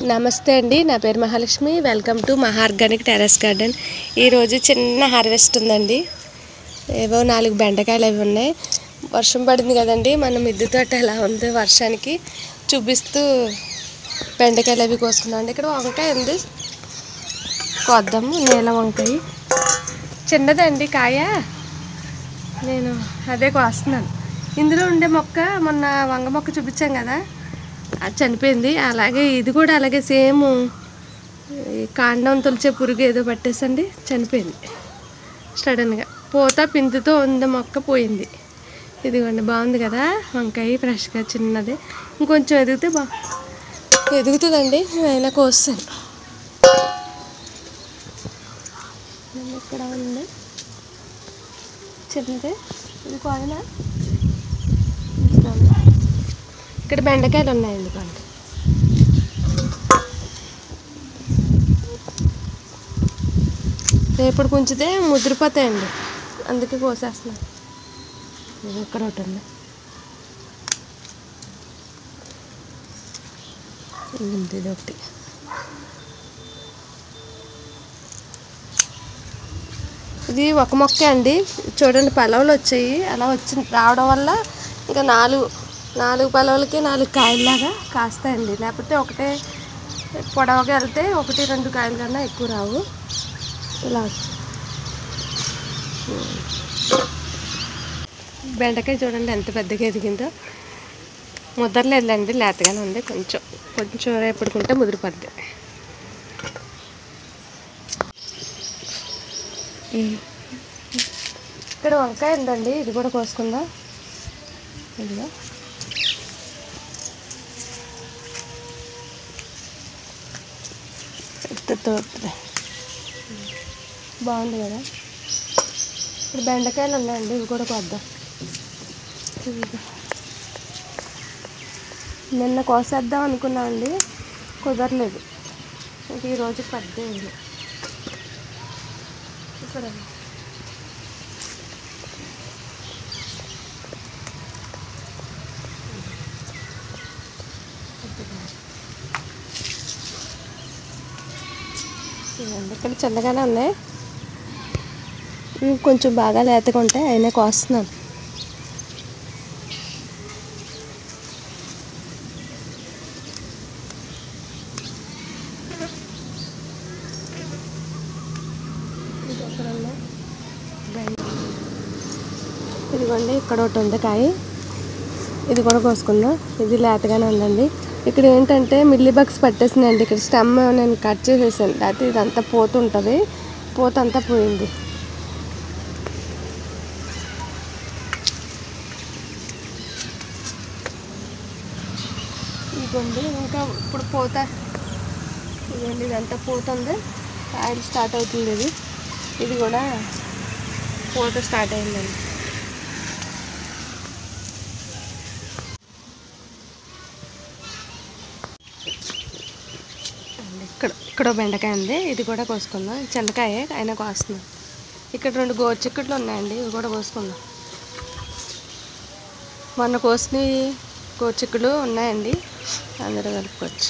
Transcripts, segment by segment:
నమస్తే అండి నా పేరు Mahalakshmi welcome to Maha organic terrace garden ఈరోజు చిన్న హార్వెస్ట్ ఉందండి ఏవో నాలుగు బెండకాయలు అవి ఉన్నాయి వర్షం పడింది కదండి మన మిద్దె తోట ఎలా ఉంది వర్షానికి చూపిస్తూ బెండకాయలు అవి కోసుకున్నాం అండి ఇక్కడ వంకాయ ఉంది కోద్దాము నీల వంకాయ చిన్నదండి కాయ నేను అదే కోస్తున్నాను ఇందులో ఉండే మొక్క మొన్న వంగ మొక్క చూపించాం కదా అది చనిపోయింది అలాగే ఇది కూడా అలాగే సేమ్ ఈ కాండం తొలిచే పురుగు ఏదో పట్టేసండి చనిపోయింది సడన్గా పూత పిందుతో ఉంది మొక్క పోయింది ఇదిగోండి బాగుంది కదా వంకాయ ఫ్రెష్గా చిన్నది ఇంకొంచెం ఎదిగితే బా ఎదుగుతుందండి అయినా కోస్తాను ఇక్కడ ఉంది చిన్నది ఇది కోయనా ఇక్కడ బెండకాయలు ఉన్నాయండి పంట రేపటి ఉంచితే ముదిరిపోతాయండి అందుకే కోసేస్తున్నాను ఇది ఇక్కడ ఒకటి ఉంది ఇది ఉంది, ఇది ఒకటి ఇది ఒక మొక్కే అండి చూడండి పలవలు వచ్చాయి అలా వచ్చి రావడం వల్ల ఇంకా నాలుగు నాలుగు పలవలకి నాలుగు కాయల్లాగా కాస్తాయండి లేకపోతే ఒకటే పొడవగా వెళ్తే ఒకటి రెండు కాయల కన్నా ఎక్కువ రావు ఇలా వచ్చి బెండకాయ చూడండి ఎంత పెద్దగా ఎదిగిందో ముదరలేదండి లేతగానే ఉంది కొంచెం కొంచెం రేపడుకుంటే ముదిరిపోద్ది ఇక్కడ వంకాయ ఉందండి ఇది కూడా కోసుకుందాం ఇదిగో ఎత్తుతో వస్తుంది. బాగుంది కదా ఇప్పుడు బెండకాయలు ఉన్నాయండి ఇవి కూడా కొద్దాం ఇదిగో. నిన్న కోసేద్దాం అనుకున్నామండి కుదరలేదు ఇంక ఈరోజు పద్దెనిమిది ఇక్కడ ఇదిగోండి, ఇక్కడ చిన్నగానే ఉన్నాయి ఉమ్, కొంచెం బాగా లేతగా ఉంటాయి అయినా కోస్తున్నాను ఇది ఎక్కడ ఉన్నాయి? బెండ. ఇదిగోండి ఇక్కడ ఒకటి ఉంది కాయ ఇది కూడా కోసుకుందాం ఇది లేతగానే ఉందండి ఇక్కడ ఏంటంటే మిల్లీ బగ్స్ పట్టేసినాయండి ఇక్కడ స్టెమ్ నేను కట్ చేసేసాను లేకపోతే ఇదంతా పోతుంటుంది పోత అంతా పోయింది ఇదిగోండి ఇంకా ఇప్పుడు పోత ఇదిగోండి ఇదంతా పోతుంది ఆయిల్ స్టార్ట్ అవుతుంది ఇది ఇది కూడా పోత స్టార్ట్ అయిందండి అండి, ఇక్కడ ఇక్కడ ఓ బెండకాయ ఉంది ఇది కూడా కోసుకుందాం చిన్నకాయ అయినా కోస్తున్నాం ఇక్కడ రెండు గోరుచిక్కుట్లు ఉన్నాయండి ఇవి కూడా కోసుకుందాం మొన్న కోసినవి గోరుచిక్కులు ఉన్నాయండి అందరూ కలుపుకోవచ్చు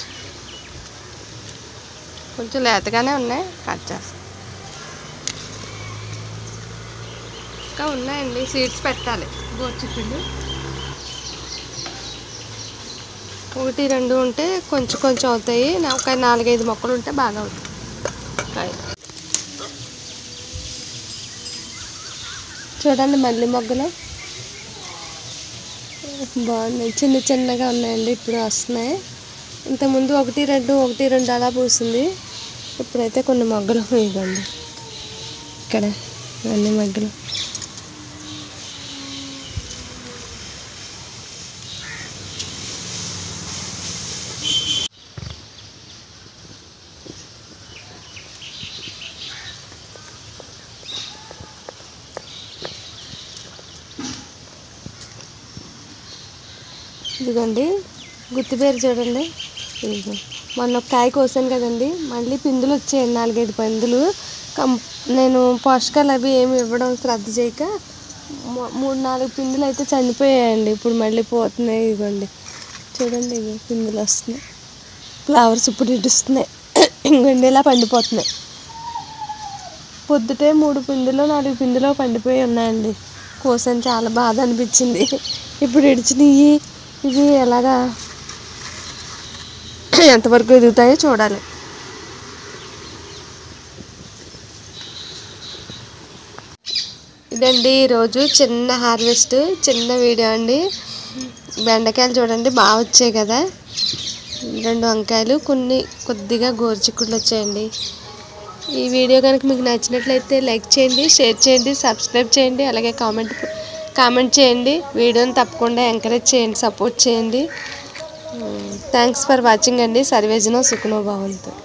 కొంచెం లేతగానే ఉన్నాయి కట్ చేస్తాం ఇంకా ఉన్నాయండి సీడ్స్ పెట్టాలి గోరుచిక్కుళ్ళు ఒకటి రెండు ఉంటే కొంచెం కొంచెం అవుతాయి నా- ఒక నాలుగైదు మొక్కలు ఉంటే బాగా అవుతాయి కాయ. చూడండి మల్లి మొగ్గలు బాగున్నాయి చిన్న చిన్నగా ఉన్నాయండి ఇప్పుడు వస్తున్నాయి ఇంతకుముందు ఒకటి రెండు ఒకటి రెండు అలా పూసింది ఇప్పుడైతే కొన్ని మొగ్గలు ఇవ్వండి ఇక్కడ అన్ని మొగ్గలు ఇదిగోండి గుత్తిపేరు చూడండి ఇదిగో మొన్న ఒక కాయ కోసాను కదండి మళ్ళీ పిందులు వచ్చాయి నాలుగైదు పందులు కం నేను పోషకాలు అవి ఏమి ఇవ్వడం శ్రద్ధ చేయక మూ- మూడు నాలుగు పిందులు అయితే చనిపోయాయండి ఇప్పుడు మళ్ళీ పోతున్నాయి ఇదిగోండి చూడండి ఇవి పిందులు వస్తున్నాయి ఫ్లవర్స్ ఇప్పుడు ఇడుస్తున్నాయి ఇంకొండి ఇలా పండిపోతున్నాయి పొద్దుటే మూడు పిందులు నాలుగు పిందులు పండిపోయి ఉన్నాయండి కోసాను చాలా బాధ అనిపించింది ఇప్పుడు ఇడిచినవి ఇవి ఎలాగా ఎంతవరకు ఎదుగుతాయో చూడాలి ఇదండి ఈరోజు చిన్న హార్వెస్ట్ చిన్న వీడియో అండి బెండకాయలు చూడండి బాగా వచ్చాయి కదా రెండు వంకాయలు కొన్ని కొద్దిగా గోరుచిక్కుళ్ళు వచ్చాయండి ఈ వీడియో కనుక మీకు నచ్చినట్లయితే లైక్ చేయండి షేర్ చేయండి సబ్స్క్రైబ్ చేయండి అలాగే కామెంట్ కామెంట్ చేయండి వీడియోని తప్పకుండా ఎంకరేజ్ చేయండి సపోర్ట్ చేయండి థ్యాంక్స్ ఫర్ వాచింగ్ అండి సర్వేజనో సుఖనో భవంతు